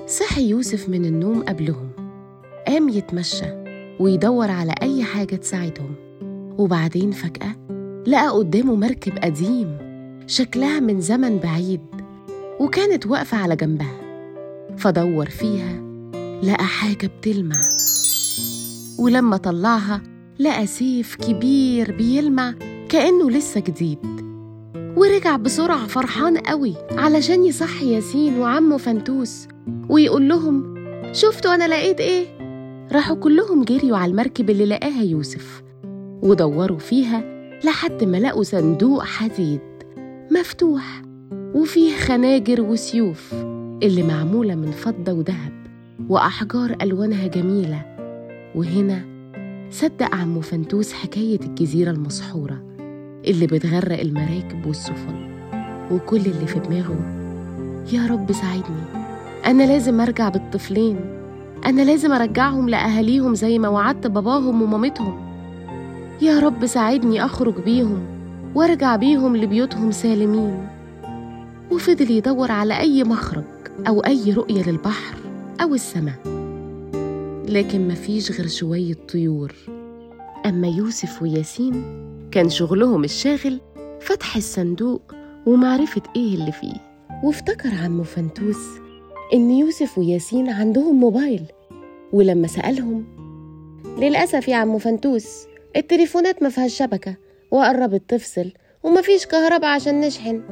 صحي يوسف من النوم قبلهم قام يتمشى ويدور على أي حاجة تساعدهم وبعدين فجأة لقى قدامه مركب قديم شكلها من زمن بعيد وكانت واقفة على جنبها فدور فيها لقى حاجة بتلمع ولما طلعها لقى سيف كبير بيلمع كأنه لسه جديد ورجع بسرعة فرحان قوي علشان يصحي ياسين وعمه فانتوس ويقول لهم شفتوا أنا لقيت إيه؟ راحوا كلهم جريوا على المركب اللي لقاها يوسف ودوروا فيها لحد ما لقوا صندوق حديد مفتوح وفيه خناجر وسيوف اللي معمولة من فضة وذهب وأحجار ألوانها جميلة وهنا صدق عمو فانتوس حكاية الجزيرة المسحورة اللي بتغرق المراكب والسفن وكل اللي في دماغه يا رب ساعدني أنا لازم أرجع بالطفلين أنا لازم أرجعهم لأهاليهم زي ما وعدت باباهم ومامتهم يا رب ساعدني أخرج بيهم وارجع بيهم لبيوتهم سالمين وفضل يدور على أي مخرج أو أي رؤية للبحر أو السماء لكن مفيش غير شوية طيور أما يوسف وياسين كان شغلهم الشاغل فتح الصندوق ومعرفة إيه اللي فيه وافتكر عمو فانتوس إن يوسف وياسين عندهم موبايل ولما سألهم للأسف يا عمو فانتوس التليفونات ما فيهاش شبكة وقربت تفصل ومفيش كهرباء عشان نشحن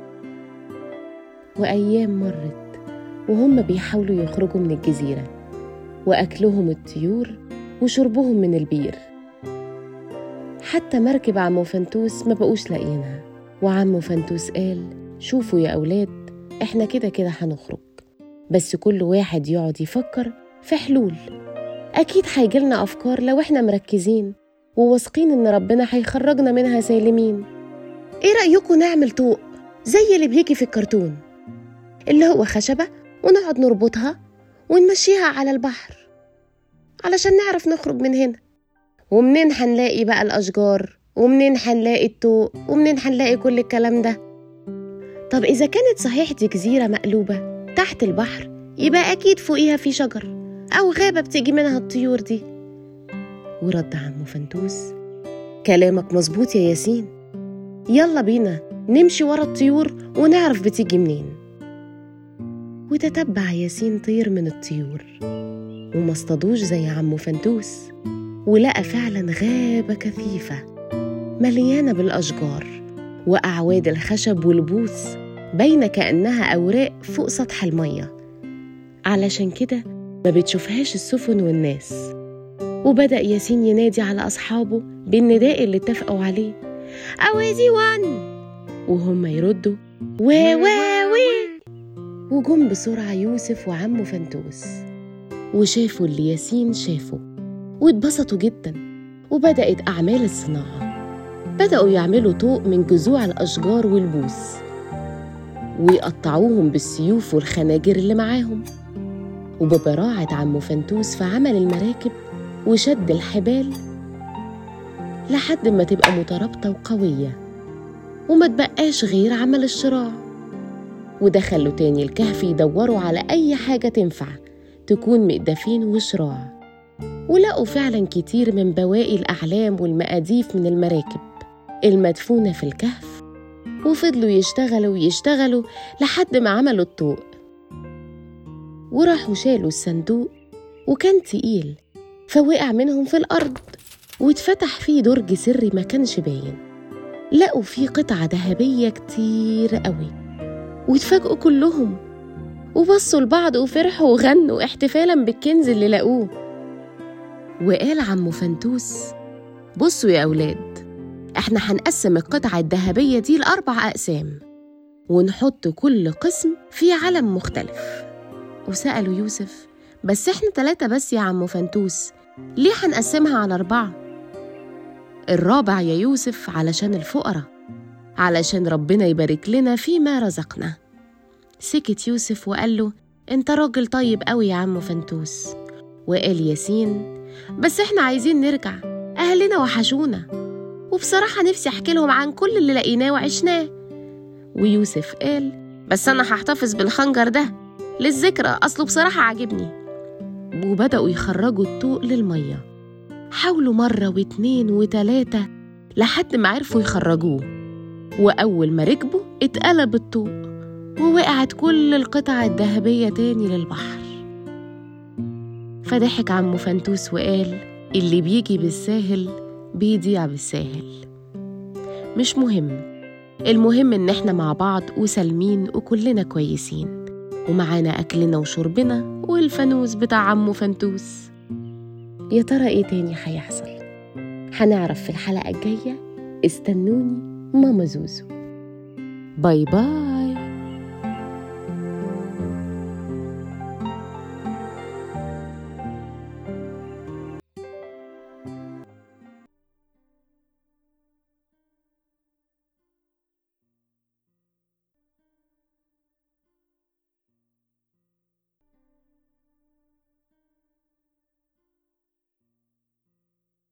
وأيام مرت وهم بيحاولوا يخرجوا من الجزيرة وأكلهم الطيور وشربهم من البير حتى مركب عمو فانتوس ما بقوش لاقيينها وعمو فانتوس قال شوفوا يا أولاد إحنا كده كده هنخرج بس كل واحد يقعد يفكر في حلول أكيد هيجيلنا أفكار لو إحنا مركزين وواثقين إن ربنا هيخرجنا منها سالمين إيه رأيكم نعمل طوق زي اللي بيجي في الكرتون اللي هو خشبة ونقعد نربطها ونمشيها على البحر علشان نعرف نخرج من هنا ومنين هنلاقي بقى الأشجار ومنين هنلاقي الطوق ومنين هنلاقي كل الكلام ده طب إذا كانت صحيح دي جزيرة مقلوبة تحت البحر يبقى أكيد فوقيها في شجر أو غابة بتيجي منها الطيور دي ورد عمو فانتوس كلامك مظبوط يا ياسين يلا بينا نمشي ورا الطيور ونعرف بتيجي منين وتتبع ياسين طير من الطيور وما اصطادوش زي عمو فانتوس ولقى فعلا غابة كثيفة مليانة بالأشجار وأعواد الخشب والبوس باينة كأنها أوراق فوق سطح المية علشان كده ما بتشوفهاش السفن والناس وبدأ ياسين ينادي على أصحابه بالنداء اللي اتفقوا عليه أوازي وان وهم يردوا وا وا وي وجم بسرعة يوسف وعمه فانتوس وشافوا اللي ياسين شافه واتبسطوا جدا وبدأت أعمال الصناعة بدأوا يعملوا طوق من جذوع الأشجار والبوس ويقطعوهم بالسيوف والخناجر اللي معاهم وببراعة عمو فانتوس في عمل المراكب وشد الحبال لحد ما تبقى مترابطة وقوية وما تبقاش غير عمل الشراع ودخلوا تاني الكهف يدوروا على أي حاجة تنفع تكون مقدفين وشراع ولقوا فعلا كتير من بواقي الأعلام والمقاديف من المراكب المدفونة في الكهف وفضلوا يشتغلوا ويشتغلوا لحد ما عملوا الطوق وراحوا شالوا الصندوق وكان تقيل فوقع منهم في الأرض واتفتح فيه درج سري ما كانش باين لقوا فيه قطعة ذهبية كتير قوي واتفاجئوا كلهم وبصوا لبعض وفرحوا وغنوا احتفالا بالكنز اللي لقوه وقال عمو فانتوس بصوا يا أولاد احنا هنقسم القطعة الذهبية دي لأربع أقسام ونحط كل قسم في علم مختلف وسألوا يوسف بس احنا تلاتة بس يا عمو فانتوس ليه هنقسمها على أربعة؟ الرابع يا يوسف علشان الفقراء علشان ربنا يبارك لنا فيما رزقنا سكت يوسف وقال له انت راجل طيب قوي يا عمو فانتوس وقال ياسين بس احنا عايزين نرجع أهلنا وحشونا وبصراحة نفسي أحكي لهم عن كل اللي لقيناه وعشناه ويوسف قال بس أنا هحتفظ بالخنجر ده للذكرى أصله بصراحة عاجبني وبدأوا يخرجوا الطوق للمية حاولوا مرة واتنين وتلاتة لحد ما عرفوا يخرجوه وأول ما ركبوا اتقلب الطوق ووقعت كل القطع الذهبية تاني للبحر فضحك عمو فانتوس وقال اللي بيجي بالساهل بيضيع بالساهل مش مهم المهم إن إحنا مع بعض وسالمين وكلنا كويسين ومعانا أكلنا وشربنا والفانوس بتاع عمو فانتوس يا ترى إيه تاني هيحصل؟ هنعرف في الحلقة الجاية استنوني ماما زوزو باي باي